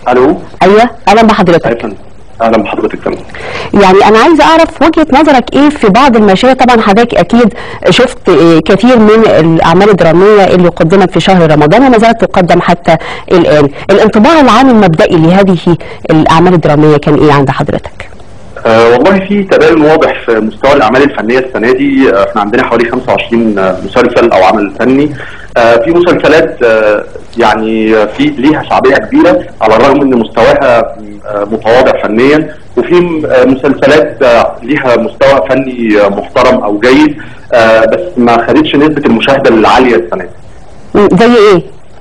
الو ايوه اهلا بحضرتك اهلا اهلا بحضرتك تمام يعني انا عايزه اعرف وجهه نظرك ايه في بعض المشاهد طبعا حضرتك اكيد شفت آه، كثير من الاعمال الدراميه اللي قدمت في شهر رمضان وما زالت تقدم حتى الان الانطباع العام المبدئي لهذه الاعمال الدراميه كان ايه عند حضرتك آه والله في تباين واضح في مستوى الاعمال الفنيه السنه دي آه احنا عندنا حوالي 25 مسلسل او عمل فني آه في مسلسلات آه يعني آه، في ليها شعبيه كبيره على الرغم ان مستواها آه متواضع فنيا وفي آه مسلسلات آه ليها مستوى فني آه محترم او جيد آه بس ما خدتش نسبه المشاهده العاليه السنه دي مم، زي ايه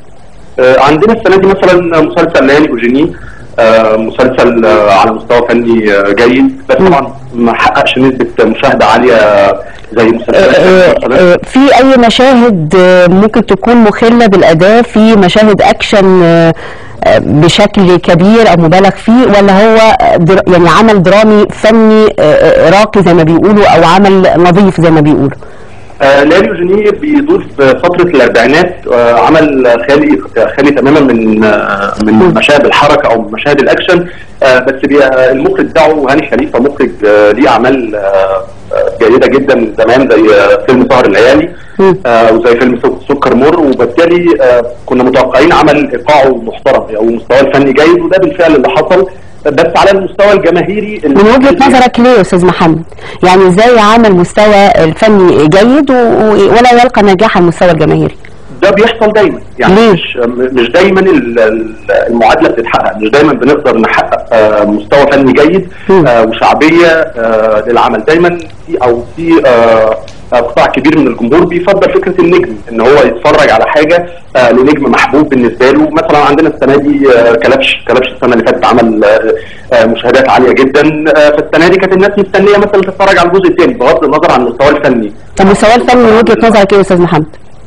آه، عندنا السنه دي مثلا مسلسل ليالي اوجيني آه، مسلسل آه، على مستوى فني آه، جيد بس طبعا ما حققش نسبه مشاهده عاليه زي مسلسلات آه، مثلاً. آه، في اي مشاهد آه، ممكن تكون مخله بالاداء في مشاهد اكشن آه، آه، بشكل كبير او مبالغ فيه ولا هو در يعني عمل درامي فني آه، آه، راقي زي ما بيقولوا او عمل نظيف زي ما بيقولوا آه، ليالي اوجيني بيدور في فتره الاربعينات آه، عمل خالي خالي تماما من آه، من مشاهد الحركه او مشاهد الاكشن آه، بس بي- آه، المخرج بتاعه هاني خليفه مخرج آه، ليه اعمال آه، آه، جيده جدا زمان زي آه، فيلم سهر الليالي مم. آه، وزي فيلم سك- سكر مر وبالتالي آه، كنا متوقعين عمل ايقاعه محترم او مستواه الفني جيد وده بالفعل اللي حصل بس على المستوى الجماهيري من وجهه نظرك ليه يا استاذ محمد يعني ازاي عمل مستوى الفني جيد و- و- ولا يلقى نجاح على المستوى الجماهيري ده بيحصل دايما يعني ليه؟ مش مش دايما ال- ال- المعادله بتتحقق مش دايما بنقدر نحقق آه، مستوى فني جيد مم. آه، وشعبيه آه، للعمل دايما في او في آه، آه، قطاع كبير من الجمهور بيفضل فكره النجم ان هو يتفرج على حاجه آه، لنجم محبوب بالنسبه له مثلا عندنا السنه دي آه، كلبش كلبش السنه اللي فاتت عمل آه، آه، مشاهدات عاليه جدا آه، فالسنه دي كانت الناس مستنيه مثلا تتفرج على الجزء الثاني بغض النظر عن المستوى الفني طب مستوى الفني من وجهه نظرك ايه يا استاذ محمد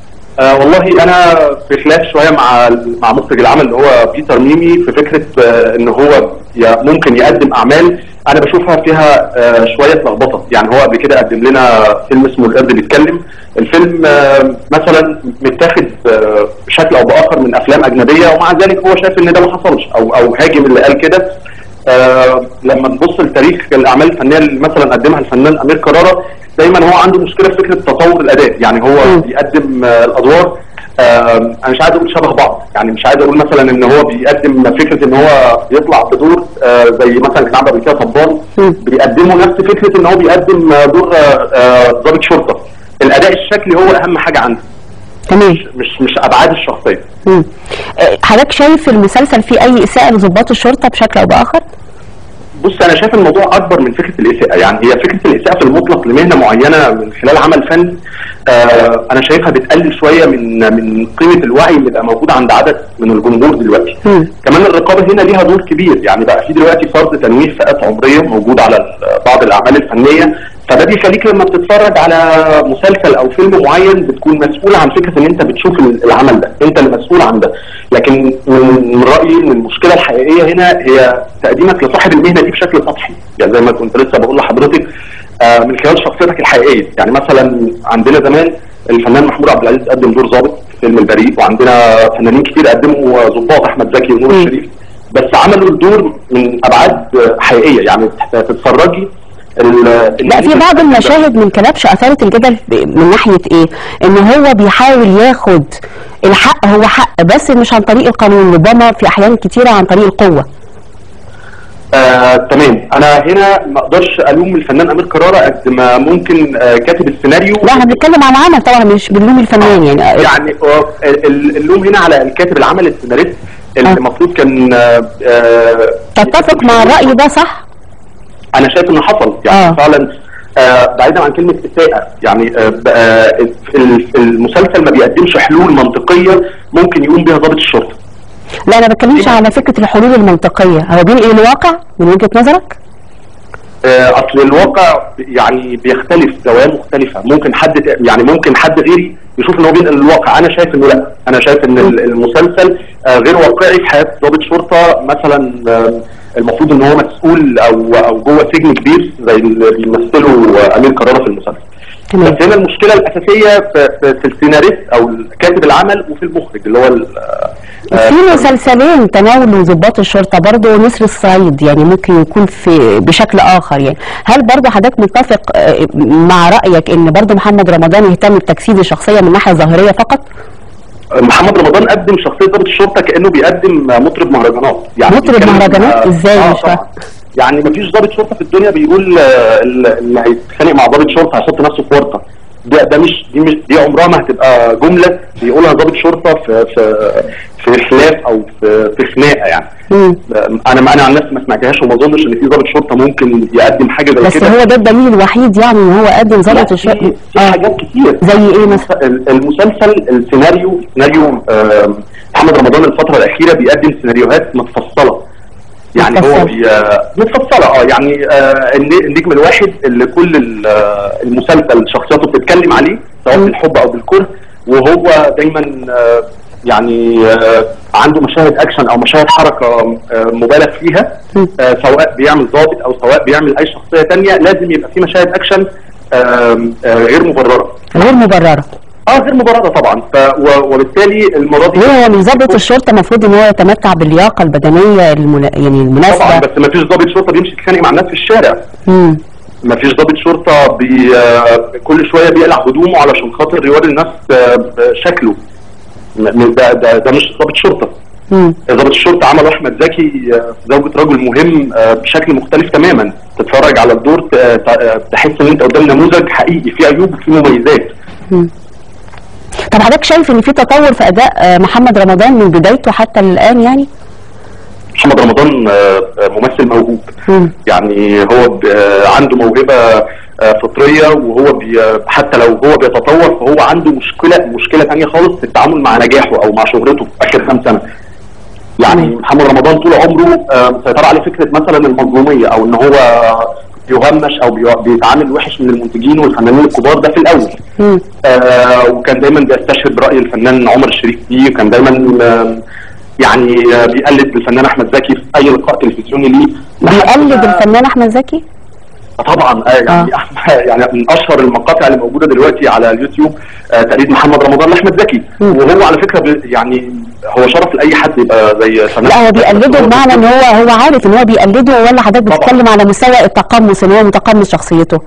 آه والله انا في خلاف شويه مع مع مخرج العمل اللي هو بيتر ميمي في فكره آه ان هو ي- ممكن يقدم اعمال انا بشوفها فيها آه شويه لخبطه يعني هو قبل كده قدم لنا فيلم اسمه القرد بيتكلم الفيلم آه مثلا متاخد آه بشكل او باخر من افلام اجنبيه ومع ذلك هو شايف ان ده ما حصلش او او هاجم اللي قال كده آه لما نبص لتاريخ الاعمال الفنيه اللي مثلا قدمها الفنان امير كرارة دايما هو عنده مشكله في فكره تطور الاداء يعني هو مم. بيقدم آه الادوار آه انا مش عايز اقول شبه بعض يعني مش عايز اقول مثلا ان هو بيقدم فكره ان هو يطلع بدور آه زي مثلا كان عمل قبل كده طبال مم. بيقدموا نفس فكره ان هو بيقدم آه، دور آه، آه، ضابط شرطه الاداء الشكلي هو اهم حاجه عنده تمام مش مش ابعاد الشخصيه مم. آه، حضرتك شايف المسلسل فيه اي اساءه لضباط الشرطه بشكل او باخر؟ بص انا شايف الموضوع اكبر من فكره الاساءه يعني هي فكره الاساءه في المطلق لمهنه معينه من خلال عمل فني آه انا شايفها بتقلل شويه من من قيمه الوعي اللي بقى موجود عند عدد من الجمهور دلوقتي مم. كمان الرقابه هنا ليها دور كبير يعني بقى في دلوقتي فرض تنويه فئات عمريه موجود على ال- بعض الاعمال الفنيه فده بيخليك لما بتتفرج على مسلسل او فيلم معين بتكون مسؤول عن فكره ان انت بتشوف ال- العمل ده انت المسؤول عن ده لكن من من رايي ان المشكله الحقيقيه هنا هي تقديمك لصاحب المهنه دي بشكل سطحي يعني زي ما كنت لسه بقول لحضرتك آه، من خلال شخصيتك الحقيقيه يعني مثلا عندنا زمان الفنان محمود عبد العزيز قدم دور ضابط في فيلم البريء وعندنا فنانين كتير قدموا ضباط احمد زكي ونور مم. الشريف بس عملوا الدور من ابعاد حقيقيه يعني تتفرجي ال- لا في بعض المشاهد من كلبش اثارت الجدل ب- من ناحيه ايه؟ ان هو بيحاول ياخد الحق هو حق بس مش عن طريق القانون ربما في احيان كتيره عن طريق القوه. آه، تمام انا هنا ما اقدرش الوم الفنان امير كرارة قد ما ممكن آه كاتب السيناريو لا احنا بنتكلم عن عمل طبعا مش بنلوم الفنان يعني آه، يعني آه، ال- ال- اللوم هنا على الكاتب العمل السيناريست اللي آه. المفروض كان آه، آه، تتفق مع الراي ده صح؟ انا شايف انه حصل يعني آه. آه. فعلا آه بعيدا عن كلمه اساءه يعني آه ب- آه ال- المسلسل ما بيقدمش حلول منطقيه ممكن يقوم بها ضابط الشرطه لا انا بتكلمش على فكره الحلول المنطقيه هو بينقل الواقع من وجهه نظرك؟ آه، اصل الواقع يعني بيختلف زوايا مختلفه ممكن حد يعني ممكن حد غيري يشوف ان هو بينقل الواقع انا شايف انه لا انا شايف ان ال- المسلسل آه، غير واقعي في حياه ضابط شرطه مثلا آه، المفروض ان هو مسؤول او او جوه سجن كبير زي اللي بيمثله آه، امير كرارة في المسلسل تمام. بس هنا المشكله الاساسيه في, في, في السيناريست او كاتب العمل وفي المخرج اللي هو ال- آه، في مسلسلين تناولوا ضباط الشرطه برضه نسر الصعيد يعني ممكن يكون في بشكل اخر يعني هل برضه حضرتك متفق آه، مع رايك ان برضه محمد رمضان يهتم بتجسيد الشخصيه من ناحيه ظاهريه فقط؟ محمد رمضان قدم شخصيه ضابط الشرطه كانه بيقدم مطرب مهرجانات يعني مطرب بيتكلم- مهرجانات؟ آه، إزاي؟ آه مش فاهم. طبعاً. يعني مفيش ضابط شرطه في الدنيا بيقول آه، اللي هيتخانق مع ضابط شرطه هيحط نفسه في ورطه ده ده مش دي مش دي عمرها ما هتبقى جمله بيقولها ضابط شرطه في في في خلاف او في في خناقه يعني مم. انا انا عن نفسي ما سمعتهاش وما اظنش ان في ضابط شرطه ممكن يقدم حاجه زي بس كده هو ده الدليل الوحيد يعني ان هو قدم ضابط لا، الشرطه في في حاجات كتير زي ايه مثلا؟ ال- المسلسل السيناريو سيناريو آه، محمد رمضان الفترة الأخيرة بيقدم سيناريوهات متفصلة يعني هو متفصلة. بي آه، متفصلة اه يعني آه، الن- النجم الواحد اللي كل ال- آه، المسلسل شخصياته بتتكلم عليه سواء مم. بالحب أو بالكره وهو دايما آه، يعني آه، عنده مشاهد اكشن او مشاهد حركه آه، مبالغ فيها مم. آه، سواء بيعمل ضابط او سواء بيعمل اي شخصيه تانية لازم يبقى في مشاهد اكشن آم، آه، غير مبرره غير مبرره اه غير مبرره طبعا ف و- وبالتالي المره دي ليه هو من ضابط الشرطه المفروض ان هو يتمتع باللياقه البدنيه المنا... يعني طبعا المناسبه بس ما فيش ضابط شرطه بيمشي يتخانق مع الناس في الشارع مم. ما فيش ضابط شرطه بي آه، كل شويه بيقلع هدومه علشان خاطر يوري الناس آه، شكله م- م- ده ده, ده مش ضابط شرطه مم. ضابط الشرطه عمل احمد زكي آه، زوجة رجل مهم آه، بشكل مختلف تماما تتفرج على الدور ت- ت- تحس ان انت قدام نموذج حقيقي فيه عيوب وفيه مميزات طب حضرتك شايف ان في تطور في اداء آه، محمد رمضان من بدايته حتى الان يعني؟ محمد رمضان آه، آه، ممثل موهوب مم. يعني هو ب- آه، عنده موهبه آه، فطريه وهو بي حتى لو هو بيتطور فهو عنده مشكله مشكله ثانيه خالص في التعامل مع نجاحه او مع شهرته في اخر كام سنه يعني مم. محمد رمضان طول عمره آه، مسيطر عليه فكره مثلا المظلوميه او ان هو يهمش او بي- بيتعامل وحش من المنتجين والفنانين الكبار ده في الاول مم. آه وكان دايما بيستشهد براي الفنان عمر الشريف فيه وكان دايما آه يعني آه بيقلد الفنان احمد زكي في اي لقاء تلفزيوني ليه لحد بيقلد ما- الفنان احمد زكي؟ طبعا آه يعني أحمد يعني من اشهر المقاطع اللي موجوده دلوقتي على اليوتيوب آه تقليد محمد رمضان لاحمد زكي مم. وهو على فكره بي- يعني هو شرف لاي حد يبقى زي فنان لا هو بيقلده بمعنى ان هو هو عارف ان هو بيقلده ولا حضرتك طبعا. بتتكلم على مستوى التقمص ان هو متقمص شخصيته؟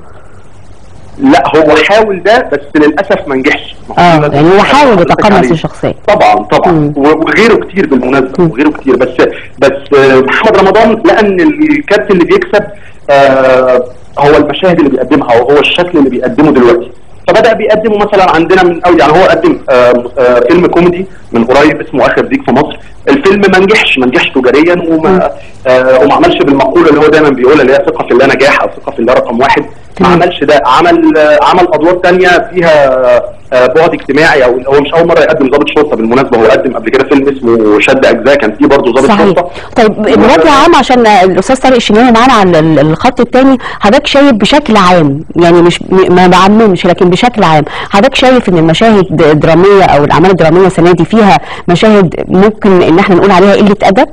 لا هو حاول ده بس للاسف ما نجحش ما هو اه لازم يعني هو حاول حضرتك يتقمص عليه. الشخصيه طبعا طبعا مم. و- وغيره كتير بالمناسبه مم. وغيره كتير بس بس آه، محمد رمضان لقى ان الكابتن اللي بيكسب آه، هو المشاهد اللي بيقدمها او هو الشكل اللي بيقدمه دلوقتي فبدا بيقدمه مثلا عندنا من أو يعني هو قدم آه، آه، فيلم كوميدي من قريب اسمه اخر ديك في مصر الفيلم ما نجحش ما نجحش تجاريا وما آه، وما عملش بالمقوله اللي هو دايما بيقولها اللي هي ثقه في الله نجاح او ثقه في الله رقم واحد ما تمام. عملش ده عمل آه، عمل ادوار تانية فيها آه، بعد اجتماعي او هو مش اول مره يقدم ضابط شرطه بالمناسبه هو قدم قبل كده فيلم اسمه شد اجزاء كان فيه برضه ضابط صحيح شرطه طيب بوجه عام عشان الاستاذ طارق الشناوي معانا على ال- الخط الثاني حضرتك شايف بشكل عام يعني مش م- ما بعممش لكن بشكل عام حضرتك شايف ان المشاهد الدراميه او الاعمال الدراميه السنه دي فيها مشاهد ممكن ان احنا نقول عليها قله ادب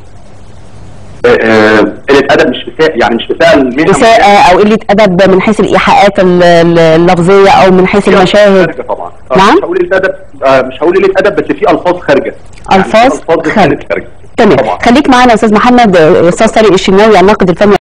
آه، آه، قله ادب مش اساءه يعني مش اساءه للمهنه اساءه او قله ادب من حيث الايحاءات ال- ال- اللفظيه او من حيث في ألفاظ المشاهد خارجه طبعا آه، نعم؟ مش هقول قله ادب آه، مش هقول قله ادب بس في الفاظ خارجه يعني في الفاظ الفاظ خارجه كانت خارجه تمام طبعا خليك معانا يا استاذ محمد استاذ طارق الشناوي الناقد الفني